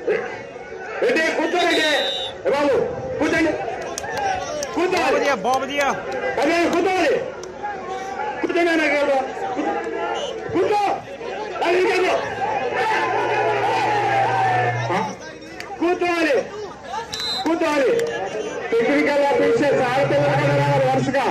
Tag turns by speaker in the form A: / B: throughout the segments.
A: రెడ్డి కూర్చోండి ఏ బాబు కూర్చోండి కూర్చోవాలి
B: ਵਧੀਆ ਬਹੁਤ ਵਧੀਆ
A: అదే కూర్చోవాలి కూర్చోండి అన్న గారు కూర్చో అది కాదు ఆ? కూర్చోవాలి కూర్చోవాలి టెక్నికల్ ఆఫీసర్ ఆడపిల్లలు కూడా రావాలి వరుసగా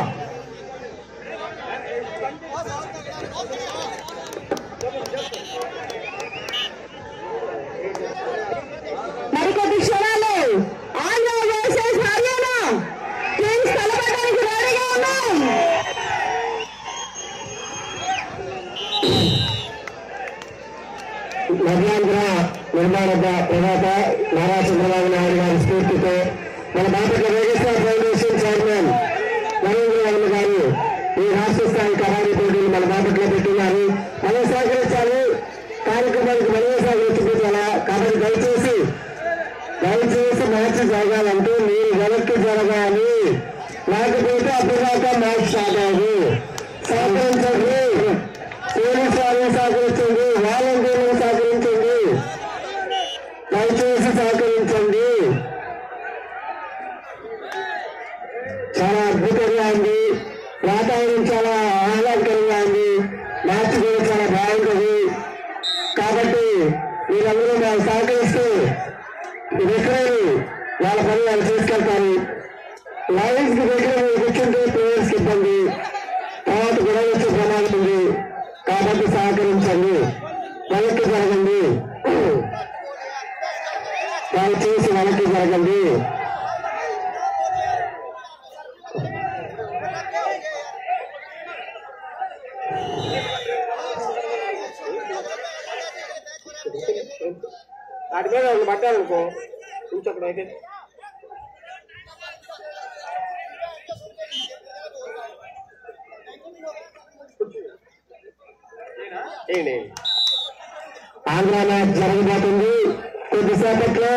C: మరికొద్ది క్షణాలు ఆంధ్ర వర్సెస్ హర్యానా కింగ్స్ తలపడడానికి రెడీగా ఉన్నాం
A: మధ్యాంధ్ర నిర్మాణ ప్రదాత నారా చంద్రబాబు నాయుడు గారి స్ఫూర్తితో మన బాపట్ల వేగేశ్వర ఫౌండేషన్ చైర్మన్ నరేంద్ర వర్మ గారు ఈ రాష్ట్ర స్థాయి కబడ్డీ పోటీలు మన బాపట్లో పెట్టినారు మనం సహకరించాలి కార్యక్రమానికి మనమే సహకరించాలా కాబట్టి దయచేసి దయచేసి మ్యాచ్ జరగాలంటే మీరు వెనక్కి జరగాలి లేకపోతే అప్పటిదాకా మ్యాచ్ స్టార్ట్ అవ్వదు సహకరించండి పోలీసు వాళ్ళని సహకరించండి వాలంటీర్లను సహకరించండి దయచేసి సహకరించండి చాలా అద్భుతంగా ఉంది వాతావరణం చాలా ఆహ్లాదకరంగా ఉంది మ్యాచ్ కూడా చాలా బాగుంటుంది కాబట్టి మీరందరూ మాకు సహకరిస్తూ రెఫరీలు వాళ్ళ పని వాళ్ళు చేసుకెళ్తారు లైన్స్ కి దగ్గర మీరు కూర్చుంటే ప్లేయర్స్ కి ఇబ్బంది తర్వాత గొడవ వచ్చే ప్రమాదం ఉంది కాబట్టి సహకరించండి వెనక్కి జరగండి వాళ్ళు చేసి వెనక్కి జరగండి వాటి మీద వాళ్ళు పట్టాలనుకో ఇంకొకటి అయితే ఆంధ్ర మ్యాచ్ జరగబోతుంది కొద్దిసేపట్లో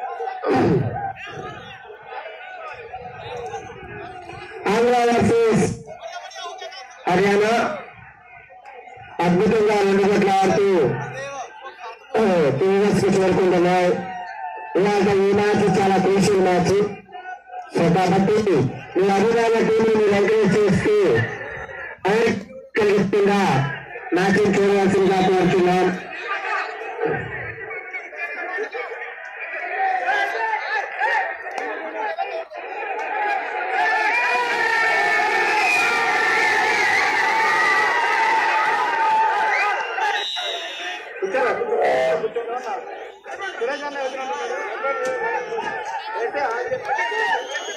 A: ఆంధ్ర వర్సెస్ హర్యానా అద్భుతంగా రెండు జట్లు ఆడుతూ టీవీఎస్ కి చేరుకుంటున్నాయి ఇవాళ ఈ మ్యాచ్ చాలా క్రూషియల్ మ్యాచ్ సో కాబట్టి మీ అభిమాన టీంని మీరు ఎంకరేజ్ చేస్తూ కలిగిస్తుందా మ్యాచింగ్ చూడవలసిందిగా కోరుతున్నాం సురేష్ అన్న